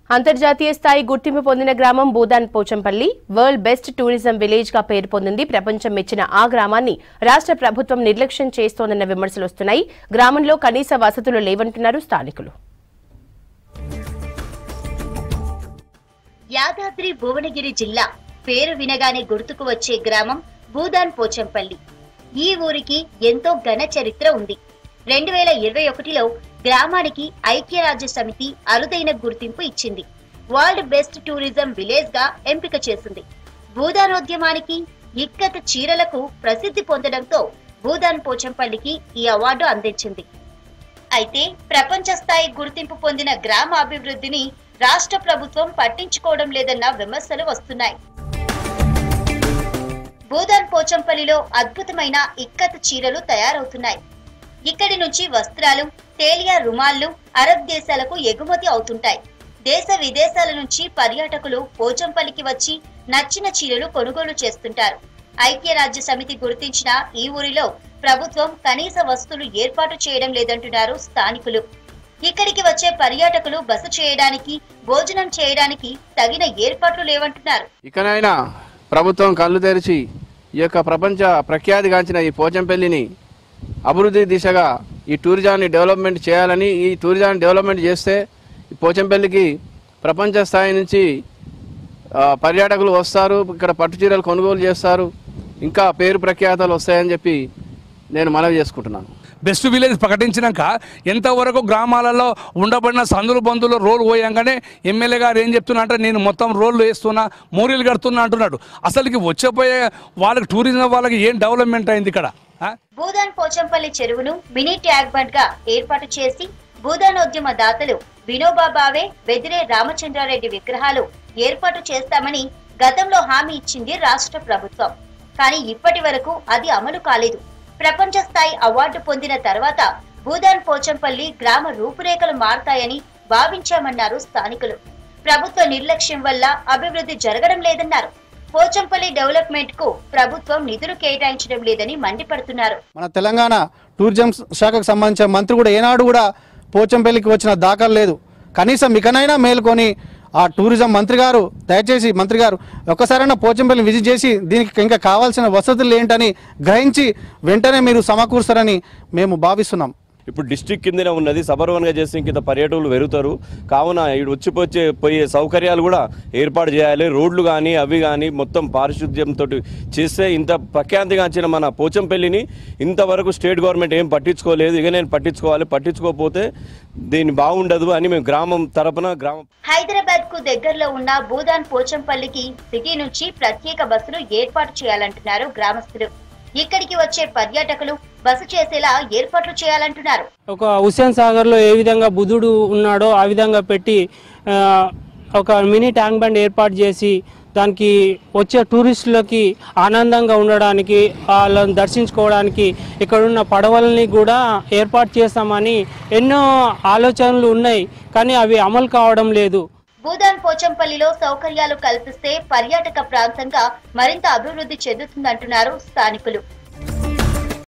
అంతర్జాతీయ స్థాయి గుర్తింపు పొందిన గ్రామం Bhoodan Pochampally world best tourism village గా పేరు పొందింది ప్రపంచం మెచ్చిన ఆ గ్రామాన్ని రాష్ట్ర ప్రభుత్వం నిర్లక్ష్యం చేస్తోందన్న విమర్శలు వస్తున్నాయి గ్రామంలో కనీస వసతులు లేవంటున్నారు స్థానికులు యాదాద్రి భువనగిరి జిల్లా పేరు వినగానే గుర్తుకు వచ్చే గ్రామం భూదాన్ పోచంపల్లి ఈ ఊరికి ఎంతో ఘన చరిత్ర ఉంది రెండు వేల ఇరవై ఒకటిలో గ్రామానికి ఐక్యరాజ్య సమితి అరుదైన గుర్తింపు ఇచ్చింది వరల్డ్ బెస్ట్ టూరిజం విలేజ్ గా ఎంపిక చేసింది భూదానోద్యమానికి ఇక్కత చీరలకు ప్రసిద్ధి పొందడంతో భూదాన్ పోచంపల్లికి ఈ అవార్డు అందించింది అయితే ప్రపంచ స్థాయి గుర్తింపు పొందిన గ్రామ అభివృద్ధిని రాష్ట్ర ప్రభుత్వం పట్టించుకోవడం లేదన్న విమర్శలు వస్తున్నాయి భూదాన్ పోచంపల్లిలో అద్భుతమైన ఇక్కత్ చీరలు తయారవుతున్నాయి ఇక్కడి నుంచి వస్త్రాలు తేలియా రుమాళ్లు అరబ్ దేశాలకు ఎగుమతి అవుతుంటాయి దేశ విదేశాల నుంచి పర్యాటకులు పోచంపల్లికి వచ్చి నచ్చిన చీరలు కొనుగోలు చేస్తుంటారు ఐక్యరాజ్య సమితి గుర్తించిన ఈ ఊరిలో ప్రభుత్వం కనీస వస్తువులు ఏర్పాటు చేయడం లేదంటున్నారు స్థానికులు ఇక్కడికి వచ్చే పర్యాటకులు బస చేయడానికి భోజనం చేయడానికి తగిన ఏర్పాట్లు లేవంటున్నారు ఇకనైనా ప్రభుత్వం కళ్ళు తెరిచి ఈ యొక్క ప్రపంచ ప్రఖ్యాతిగాంచిన ఈ పోచంపల్లిని అభివృద్ధి దిశగా ఈ టూరిజాన్ని డెవలప్మెంట్ చేయాలని ఈ టూరిజాన్ని డెవలప్మెంట్ చేస్తే ఈ పోచంపల్లికి ప్రపంచ స్థాయి నుంచి ఆ, పర్యాటకులు వస్తారు ఇక్కడ పట్టు చీరలు కొనుగోలు చేస్తారు ఇంకా పేరు ప్రఖ్యాతలు వస్తాయని చెప్పి నేను మనవి చేసుకుంటున్నాను బెస్ట్ విలేజ్ ప్రకటించినాక ఎంతవరకు గ్రామాలలో ఉండబడిన సందులు బంధువులు రోల్ పోయంగానే ఎమ్మెల్యే గారు ఏం చెప్తున్నా అంటే నేను మొత్తం రోడ్లు వేస్తున్నా మూరీలు కడుతున్నా అంటున్నాడు అసలుకి వచ్చేపోయే వాళ్ళకి టూరిజం వాళ్ళకి ఏం డెవలప్మెంట్ అయింది ఇక్కడ ఆ? భూదాన్ పోచంపల్లి చెరువును మినీ ట్యాగ్ బండ్ గా ఏర్పాటు చేసి భూదానోద్యమ దాతలు వినోబా భావే బెదిరే రామచంద్రారెడ్డి విగ్రహాలు ఏర్పాటు చేస్తామని గతంలో హామీ ఇచ్చింది రాష్ట్ర ప్రభుత్వం కానీ ఇప్పటి వరకు అది అమలు కాలేదు ప్రపంచ స్థాయి అవార్డు పొందిన తర్వాత భూదాన్ పోచంపల్లి గ్రామ రూపురేఖలు మారతాయని భావించామన్నారు స్థానికులు ప్రభుత్వ నిర్లక్ష్యం వల్ల అభివృద్ధి జరగడం లేదన్నారు పోచంపల్లి డెవలప్మెంట్ కు ప్రభుత్వం నిధులు కేటాయించడం లేదని మండిపడుతున్నారు మన తెలంగాణ టూరిజం శాఖకు సంబంధించిన మంత్రి కూడా ఏనాడు కూడా పోచంపల్లికి వచ్చిన దాఖలు లేదు కనీసం ఇకనైనా మేల్కొని ఆ టూరిజం మంత్రి గారు దయచేసి మంత్రి గారు ఒక్కసారైనా పోచంపల్లి విజిట్ చేసి దీనికి ఇంకా కావాల్సిన వసతులు ఏంటని గ్రహించి వెంటనే మీరు సమకూరుస్తారని మేము భావిస్తున్నాం ఇప్పుడు డిస్టిక్ కిందనే ఉన్నది సబర్వన్గా చేస్తే ఇంత పర్యాటకులు పెరుగుతారు కావున ఇటు వచ్చిపోచ్చే పోయే సౌకర్యాలు కూడా ఏర్పాటు చేయాలి రోడ్లు కానీ అవి కానీ మొత్తం పారిశుద్ధ్యంతో చేస్తే ఇంత ప్రఖ్యాతిగాంచిన మన పోచంపల్లిని ఇంతవరకు స్టేట్ గవర్నమెంట్ ఏం పట్టించుకోలేదు ఇక నేను పట్టించుకోవాలి పట్టించుకోకపోతే దీన్ని బాగుండదు అని మేము గ్రామం తరపున గ్రామం హైదరాబాద్ కు దగ్గరలో ఉన్న భూదాన్ పోచంపల్లికి సిటీ నుంచి ప్రత్యేక బస్సులు ఏర్పాటు చేయాలంటున్నారు గ్రామస్తులు ఇక్కడికి వచ్చే పర్యాటకులు బస చేసేలా ఏర్పాట్లు చేయాలంటున్నారు ఒక హుస్సేన్ సాగర్లో ఏ విధంగా బుధుడు ఉన్నాడో ఆ విధంగా పెట్టి ఆ, ఒక మినీ ట్యాంక్ బండ్ ఏర్పాటు చేసి దానికి వచ్చే టూరిస్టులకి ఆనందంగా ఉండడానికి వాళ్ళని దర్శించుకోవడానికి ఇక్కడున్న పడవలని కూడా ఏర్పాటు చేస్తామని ఎన్నో ఆలోచనలు ఉన్నాయి కానీ అవి అమలు కావడం లేదు భూదాన్ పోచంపల్లిలో సౌకర్యాలు కల్పిస్తే పర్యాటక ప్రాంతంగా మరింత అభివృద్ధి చెందుతుందంటున్నారు స్థానికులు